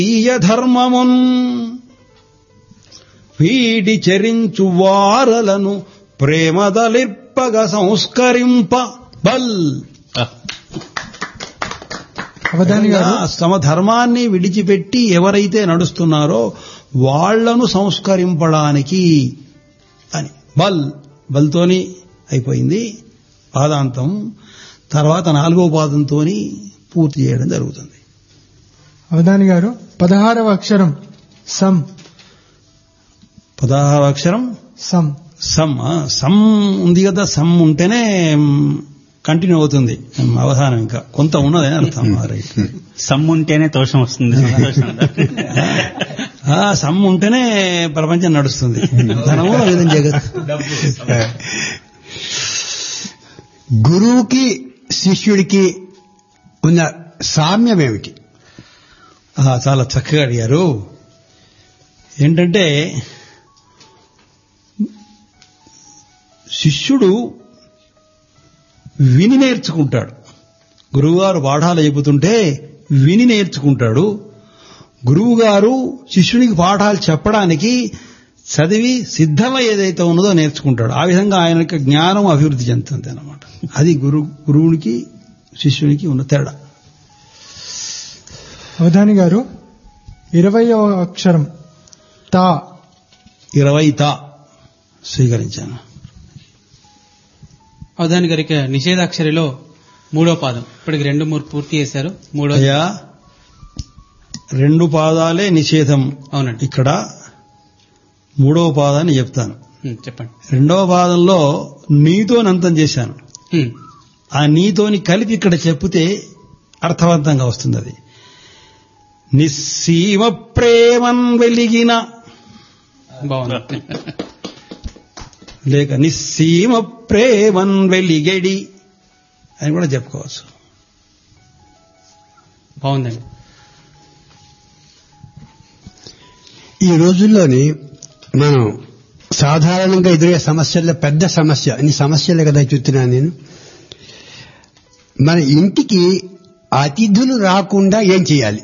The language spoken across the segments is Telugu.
ఈయ ధర్మమున్ వీడి చెరించు వారలను ప్రేమదలిర్పగ సంస్కరింప బల్ అవధాని గారు తమ ధర్మాన్ని విడిచిపెట్టి ఎవరైతే నడుస్తున్నారో వాళ్లను సంస్కరింపడానికి అని బల్ బల్తోని అయిపోయింది పాదాంతం తర్వాత నాలుగో పాదంతోని పూర్తి చేయడం జరుగుతుంది అవధాని గారు పదహారవ అక్షరం సం పదహారు అక్షరం సం సమ్ ఆ, సమ్ ఉంది కదా సమ్ ఉంటేనే కంటిన్యూ అవుతుంది మ్, అవధానం ఇంకా కొంత ఉన్నదని అర్థం ఆ, రైట్ సమ్ ఉంటేనే దోషం వస్తుంది సంతోషం ఉందా? ఆ, సమ్ ఉంటేనే ప్రపంచం నడుస్తుంది ధనము ఇదం జగత్ గురువుకి శిష్యుడికి ఉన్న సామ్యం ఏమిటి ఆ, చాలా చక్కగా అడిగారు ఏంటంటే శిష్యుడు విని నేర్చుకుంటాడు గురువుగారు పాఠాలు చెబుతుంటే విని నేర్చుకుంటాడు గురువుగారు శిష్యునికి పాఠాలు చెప్పడానికి చదివి సిద్ధమై ఏదైతే ఉన్నదో నేర్చుకుంటాడు ఆ విధంగా ఆయన యొక్క జ్ఞానం అభివృద్ధి చెందుతుంది అన్నమాట అది గురు గురువునికి శిష్యునికి ఉన్న తేడా అవధాని గారు ఇరవయవ అక్షరం తా ఇరవై తా స్వీకరించాను అవధాని గారికి నిషేధాక్షరిలో మూడో పాదం ఇప్పటికి రెండు మూడు పూర్తి చేశారు మూడో అయ్యా రెండు పాదాలే నిషేధం అవునండి ఇక్కడ మూడవ పాదాన్ని చెప్తాను ఉమ్, చెప్పండి రెండవ పాదంలో నీతోని అంతం చేశాను ఉమ్, ఆ నీతోని కలిపి ఇక్కడ చెప్తే అర్థవంతంగా వస్తుంది అది నిస్సీమ ప్రేమన్ వెలిగిన బాగుంది లేక నిస్సీమ ప్రేమన్ వెలిగెడి అని కూడా చెప్పుకోవచ్చు బాగుందండి ఈ రోజుల్లోని మనం సాధారణంగా ఎదురయ్యే సమస్యల్లో పెద్ద సమస్య ఇన్ని సమస్యలే కదా చూస్తున్నాను నేను మన ఇంటికి అతిథులు రాకుండా ఏం చేయాలి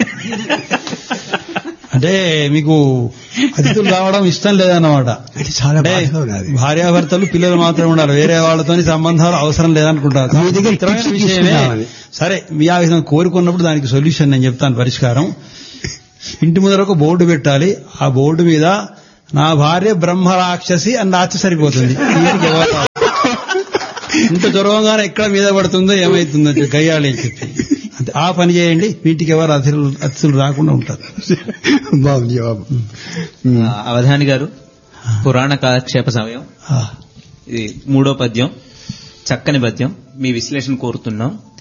అంటే మీకు అతిథులు రావడం ఇష్టం లేదన్నమాట అంటే చాలా అంటే బాధగా ఉన్నది భార్యాభర్తలు పిల్లలు మాత్రమే ఉండాలి వేరే వాళ్ళతోని సంబంధాలు అవసరం లేదనుకుంటారు మీ దగ్గర చిత్రమైన tips విషయమే తీసుకుందామని. సరే మీ ఆ విధంగా కోరుకున్నప్పుడు దానికి సొల్యూషన్ నేను చెప్తాను పరిష్కారం ఇంటి ముందర ఒక బోర్డు పెట్టాలి ఆ బోర్డు మీద నా భార్య బ్రహ్మ రాక్షసి అని రాసి సరిపోతుంది ఇంటికి ఎవరు రారు. ఇంత దూరంగానే ఎక్కడ మీద పడుతుందో ఏమైతుందో చెప్పి గయ్యాలి అని చెప్పి అంతే ఆ పని చేయండి వీటికి ఎవరు అతిథులు అతిథులు రాకుండా ఉంటారు బాగుంది జవాబు ఆ, అవధాని గారు పురాణ కాలక్షేప సమయం ఆ. ఇది మూడో పద్యం చక్కని పద్యం మీ విశ్లేషణ కోరుతున్నాం